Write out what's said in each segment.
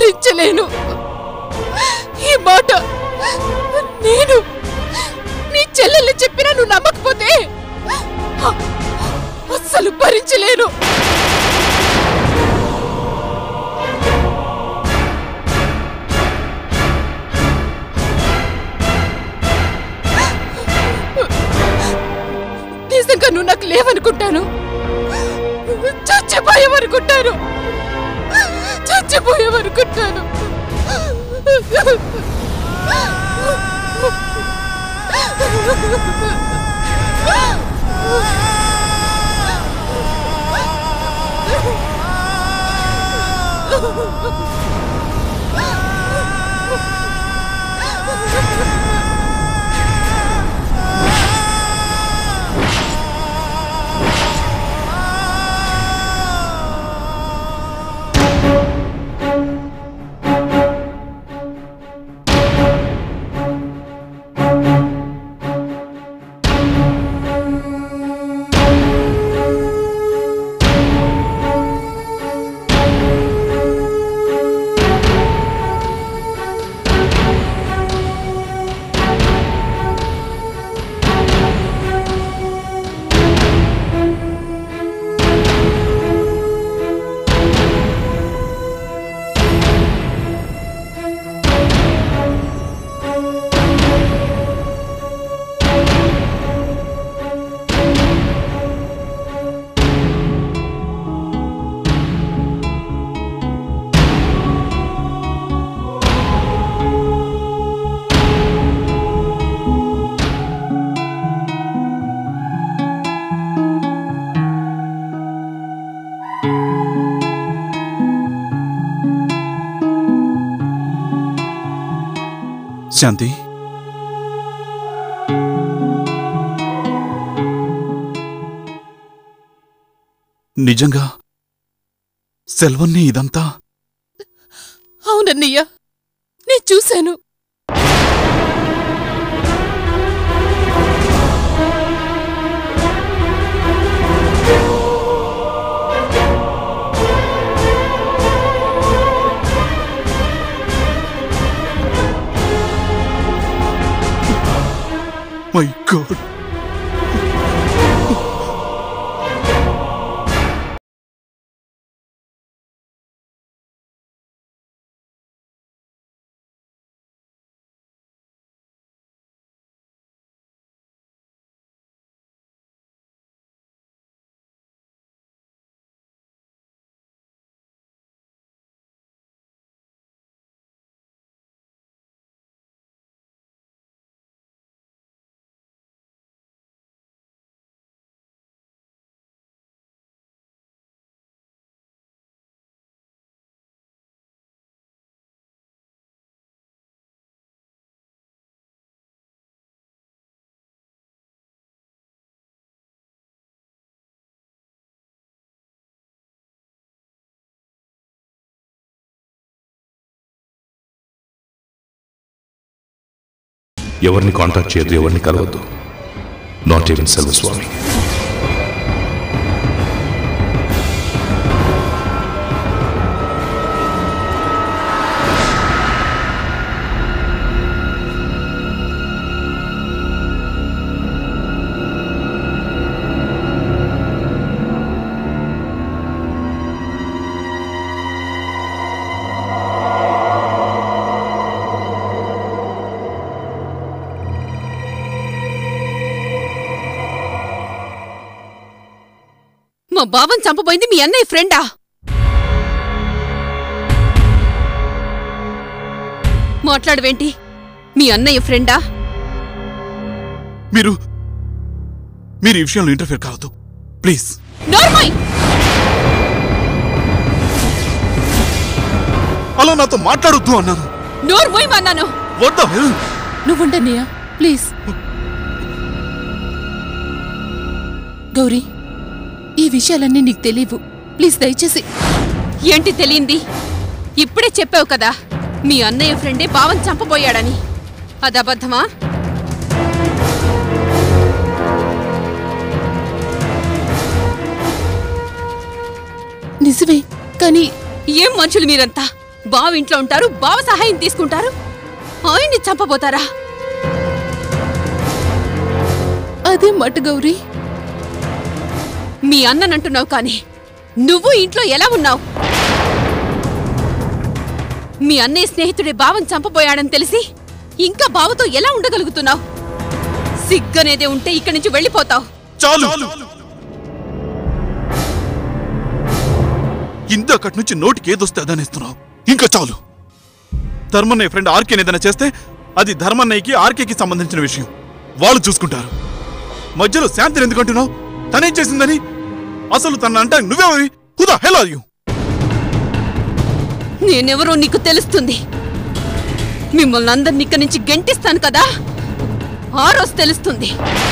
భరించలేను ఈ మాట నేను నీ చెల్లెల్ని చెప్పినా నువ్వు నమ్మకపోతే అస్సలు భరించలేను నిజంగా నువ్వు నాకు లేవనుకుంటాను చచ్చిపోయావనుకుంటాను చచ్చిపోయావనుకుంటాను శాంతి నిజంగా సెల్వన్ని ఇదంతా అవునన్నయ్య నేను చూశాను మై గాడ్ ఎవరిని కాంటాక్ట్ చేయొద్దు ఎవరిని కలవద్దు నాట్ ఈవెన్ సెల్వస్వామి మా బావని చంపబోయింది మీ అన్నయ్య ఫ్రెండా మాట్లాడవేంటి మీ అన్నయ్య ఫ్రెండా మీరు మీరు ఈ విషయంలో ఇంటర్ఫేర్ కావద్దు ప్లీజ్ నోర్మై అలా నాతో మాట్లాడొద్దు అన్నాను నోర్మోయ్ అన్నాను వాట్ ద హెల్ నువ్వుండన్నయ్య ప్లీజ్ గౌరీ ఈ విషయాలన్నీ నీకు తెలియవు ప్లీజ్ దయచేసి ఏంటి తెలియంది ఇప్పుడే చెప్పావు కదా మీ అన్నయ్య ఫ్రెండే బావని చంపబోయాడని అది అబద్ధమా నిజమే కానీ ఏం మనుషులు మీరంతా బావ ఇంట్లో ఉంటారు బావ సహాయం తీసుకుంటారు ఆయన్ని చంపబోతారా అదే మాట గౌరీ మీ అన్ననంటున్నావు కానీ నువ్వు ఇంట్లో ఎలా ఉన్నావు మీ అన్నయ్య స్నేహితుడి బావం చంపబోయాడని తెలిసి ఇంకా బావతో ఎలా ఉండగలుగుతున్నావు సిగ్గనేదే ఉంటే ఇక్కడి నుంచి వెళ్ళిపోతావు చాలు ఇందాకటి నుంచి నోటికి ఏదొస్తే అదనేస్తున్నావు ఇంకా చాలు ధర్మన్నయ్య ఫ్రెండ్ ఆర్కేని ఏదైనా చేస్తే అది ధర్మన్నయ్యకి ఆర్కేకి సంబంధించిన విషయం వాళ్ళు చూసుకుంటారు మధ్యలో శాంతిని ఎందుకు అంటున్నావు తనేం చేసిందని అసలు తన అంటే నువ్వెవరి హుదా హెల్ ఆర్ యు నేనెవరో నీకు తెలుస్తుంది మిమ్మల్ని అందరిని ఇక్కడి నుంచి గెంటిస్తాను కదా ఆ రోజు తెలుస్తుంది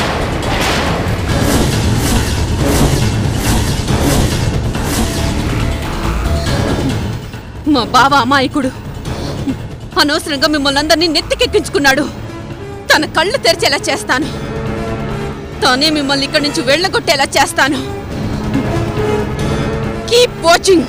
మా బావ అమాయకుడు అనవసరంగా మిమ్మల్ని అందరినీ నెత్తికెక్కించుకున్నాడు తన కళ్ళు తెరిచేలా చేస్తాను తానే మిమ్మల్ని ఇక్కడి నుంచి వెళ్ళగొట్టేలా చేస్తాను కీప్ వాచింగ్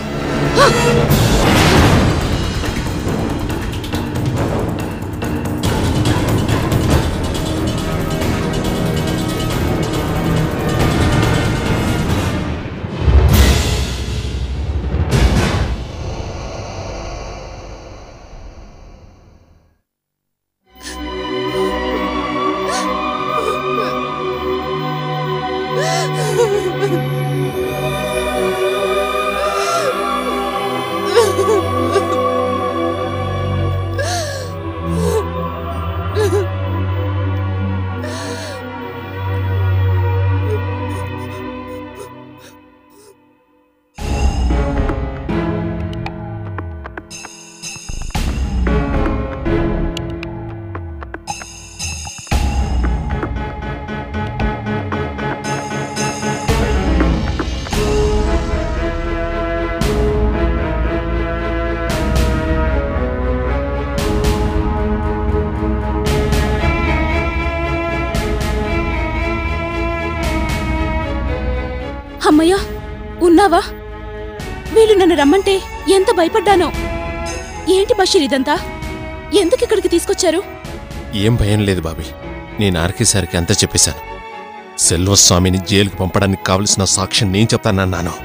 అమ్మయ్యా ఉన్నావా వీళ్ళు నన్ను రమ్మంటే ఎంత భయపడ్డానో ఏంటి బషీర్ ఇదంతా ఎందుకు ఇక్కడికి తీసుకొచ్చారు ఏం భయం లేదు బాబీ నేను ఆర్కే సార్కి అంతా చెప్పేశాను సెల్వస్వామిని జైలుకు పంపడానికి కావలసిన సాక్ష్యం నేను చెప్తానన్నాను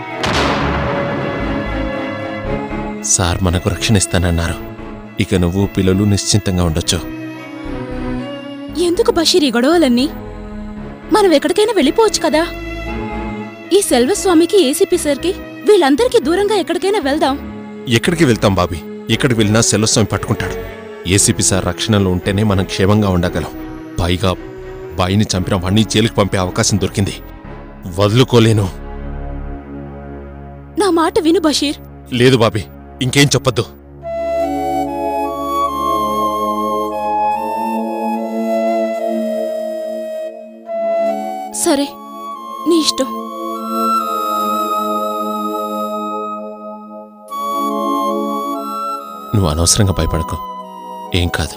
సార్ మనకు రక్షణ ఇస్తానన్నారు ఇక నువ్వు పిల్లలు నిశ్చింతంగా ఉండొచ్చు ఎందుకు బషీర్ ఈ గొడవలన్నీ మనం ఎక్కడికైనా వెళ్ళిపోవచ్చు కదా ఈ సెల్వస్వామికి ఏసీపీ సార్కి వీళ్ళందరికీ దూరంగా ఎక్కడికైనా వెళ్దాం ఎక్కడికి వెళ్తాం బాబీ ఎక్కడికి వెళ్ళినా సెల్వస్వామి పట్టుకుంటాడు ఏసీపీ సార్ రక్షణలో ఉంటేనే మనం క్షేమంగా ఉండగలం పైగా బాయిని చంపిన వాణ్ణి జైలుకు పంపే అవకాశం దొరికింది వదులుకోలేను నా మాట విను బషీర్ లేదు బాబీ ఇంకేం చెప్పొద్దు సరే నీ ఇష్టం నువ్వు అనవసరంగా భయపడకు ఏం కాదు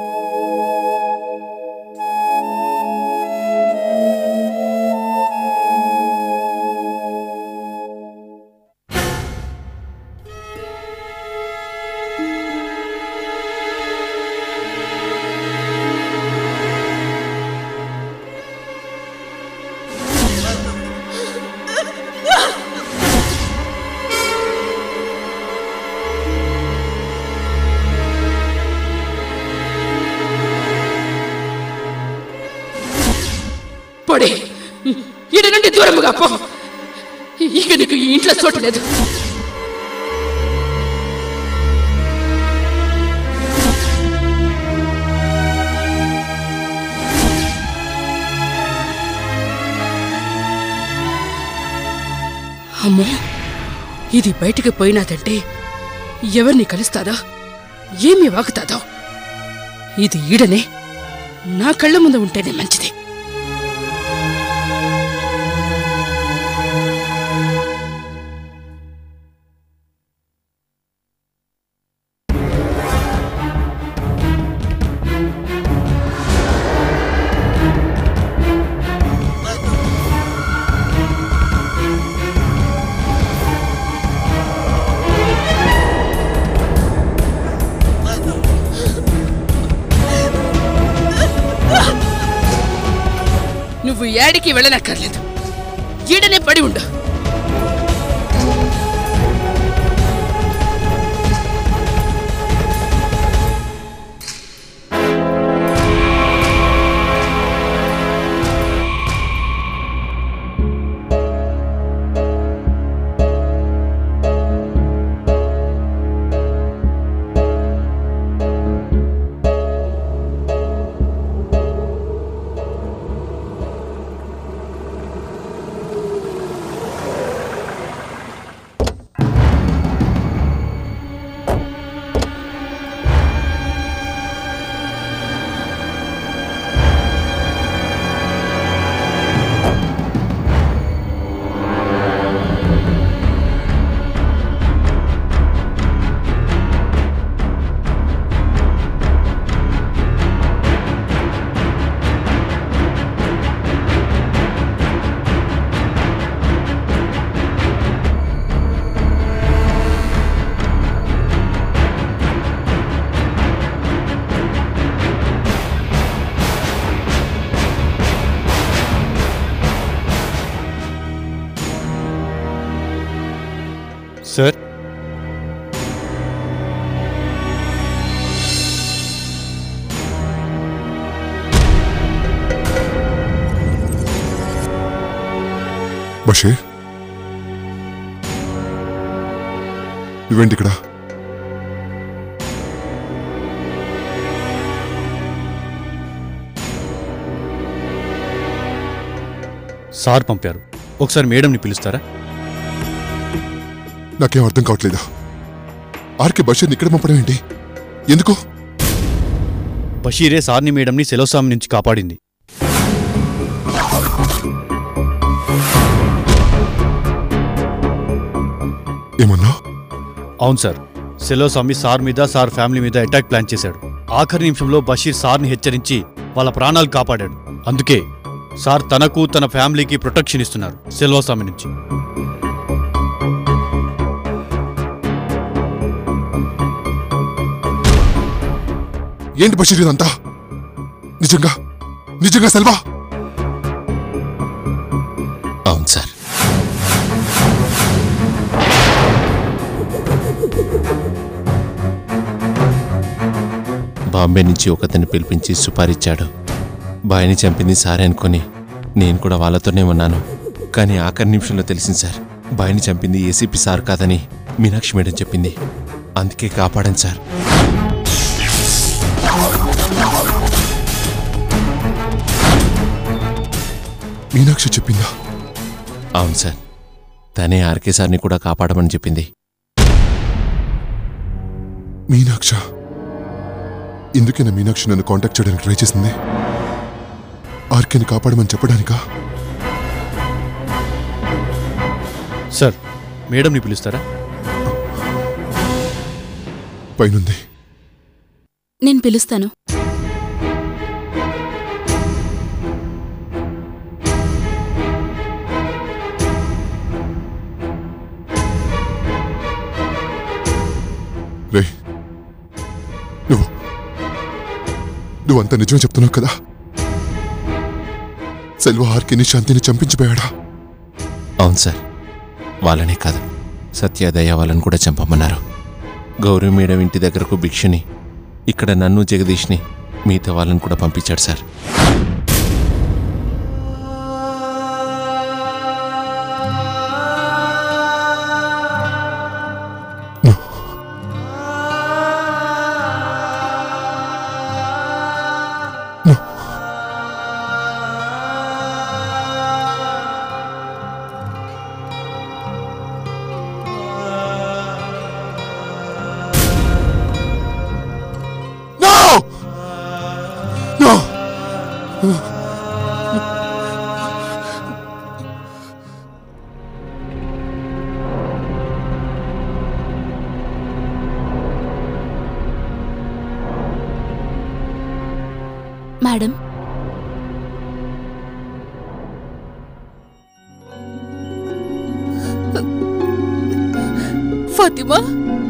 పొడి ఇడి నుండి దూరముగా పో ఇక నీకు ఈ ఇంట్లో చోటు లేదు అమ్మో ఇది బయటికి పోయినాదంటే ఎవరిని కలుస్తాదో ఏమి వాగుతాదో ఇది ఈడనే నా కళ్ళ ముందు ఉంటేనే మంచిది నువ్వు ఏడికి వెళ్ళనక్కర్లేదు ఈడనే పడి ఉండు సార్ బషీర్ నువ్వేంటి ఇక్కడ సార్ పంపారు ఒకసారి మేడంని పిలుస్తారా నాకేం అర్థం కావట్లేదా ఆర్కే బషీర్ని ఇక్కడ పంపడం ఏంటి ఎందుకు బషీరే సార్ని మేడంని సెలవుసామి నుంచి కాపాడింది ఏమన్నా అవును సార్ సెలవుస్వామి సార్ మీద సార్ ఫ్యామిలీ మీద అటాక్ ప్లాన్ చేశాడు ఆఖరి నిమిషంలో బషీర్ సార్ని హెచ్చరించి వాళ్ళ ప్రాణాలు కాపాడాడు అందుకే సార్ తనకు తన ఫ్యామిలీకి ప్రొటెక్షన్ ఇస్తున్నారు సెల్వస్వామి నుంచి ఏంటి బషీర్ ఇదంతా నిజంగా నిజంగా సెల్వా అవును సార్ బాంబే నుంచి ఒకతన్ని పిలిపించి సుపారిచ్చాడు బాయ్ని చంపింది సారే అనుకొని నేను కూడా వాళ్ళతోనే ఉన్నాను కానీ ఆఖరి నిమిషంలో తెలిసింది సార్ బాయ్ని చంపింది ఏసీపీ సార్ కాదని మీనాక్షి మేడం చెప్పింది అందుకే కాపాడాను సార్ మీనాక్షి చెప్పిందా అవును సార్ తనే ఆర్కే సార్ని కూడా కాపాడమని చెప్పింది మీనాక్ష ఎందుకైనా మీనాక్షి నన్ను కాంటాక్ట్ చేయడానికి ట్రై చేసింది ఆర్కేని కాపాడమని చెప్పడానికా సార్ మేడంని పిలుస్తారా పైనుంది నేను పిలుస్తాను రే నువ్వు నువ్వంతా నిజమే చెప్తున్నావు కదా సెల్వ ఆర్కేని శాంతిని చంపించిపోయాడా అవును సార్ వాళ్ళనే కాదు సత్యదయ వాళ్ళని కూడా చంపమన్నారు గౌరీ మేడం ఇంటి దగ్గరకు భిక్షని ఇక్కడ నన్ను జగదీష్ని మిగతా వాళ్ళని కూడా పంపించాడు sir No! No! Madam Fatima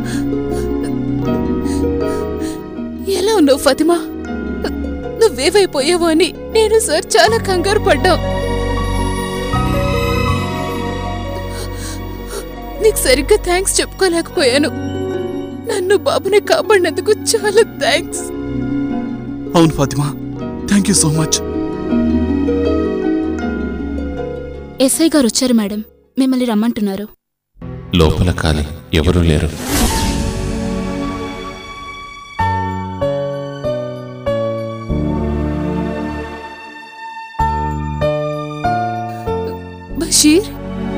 ఎలా ఉన్నావు ఫాతిమా నువ్వేవైపోయావో అని నేను సార్ చాలా కంగారు పడ్డాం నీకు సరిగ్గా థ్యాంక్స్ చెప్పుకోలేకపోయాను నన్ను బాబుని కాపాడినందుకు చాలా థ్యాంక్స్ అవును Fatima thank you so much SI గారు వచ్చారు మేడం మిమ్మల్ని రమ్మంటున్నారు లోపల ఖాళీ ఎవరూ లేరు బషీర్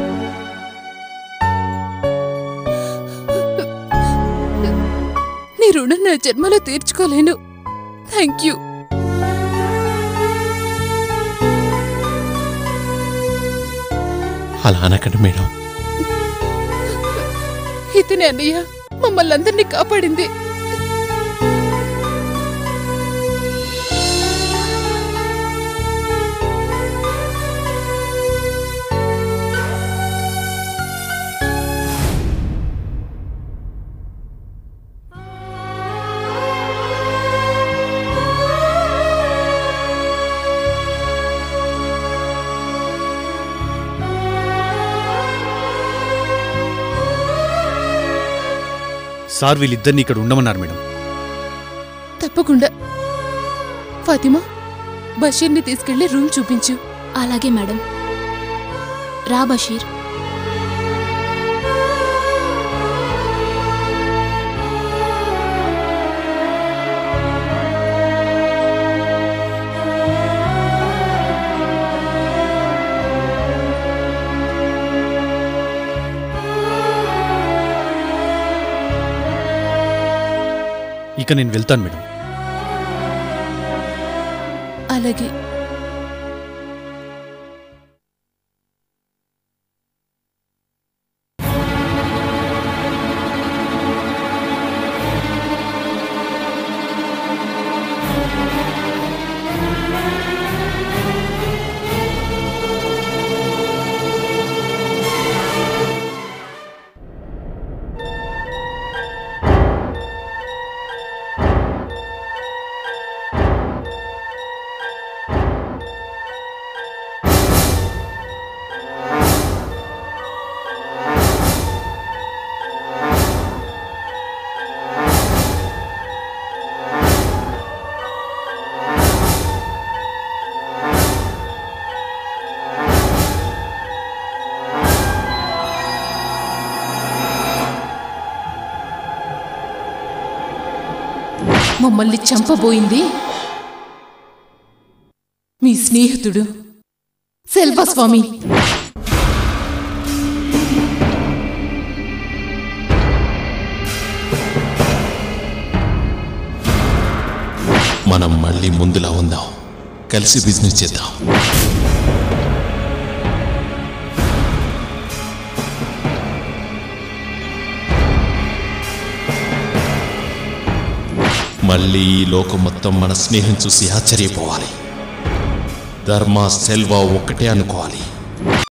నీ రుణం నా జన్మలో తీర్చుకోలేను థ్యాంక్ యూ అలా అనకండి మేడం ఇతనే అన్నయ్య మమ్మల్ని అందరినీ కాపాడింది సార్ వీళ్ళిద్దరిని ఇక్కడ ఉండమన్నారు మేడం తప్పకుండా ఫాతిమా బషీర్ని తీసుకెళ్లి రూమ్ చూపించు అలాగే మేడం రా బషీర్ ఇక నేను వెళ్తాను మేడం అలాగే మమ్మల్ని చంపబోయింది మీ స్నేహితుడు సెల్వస్వామి మనం మళ్ళీ ముందులా ఉందాం కలిసి బిజినెస్ చేద్దాం మళ్ళీ ఈ లోకం మొత్తం మన స్నేహం చూసి ఆశ్చర్యపోవాలి ధర్మ సెల్వ ఒక్కటే అనుకోవాలి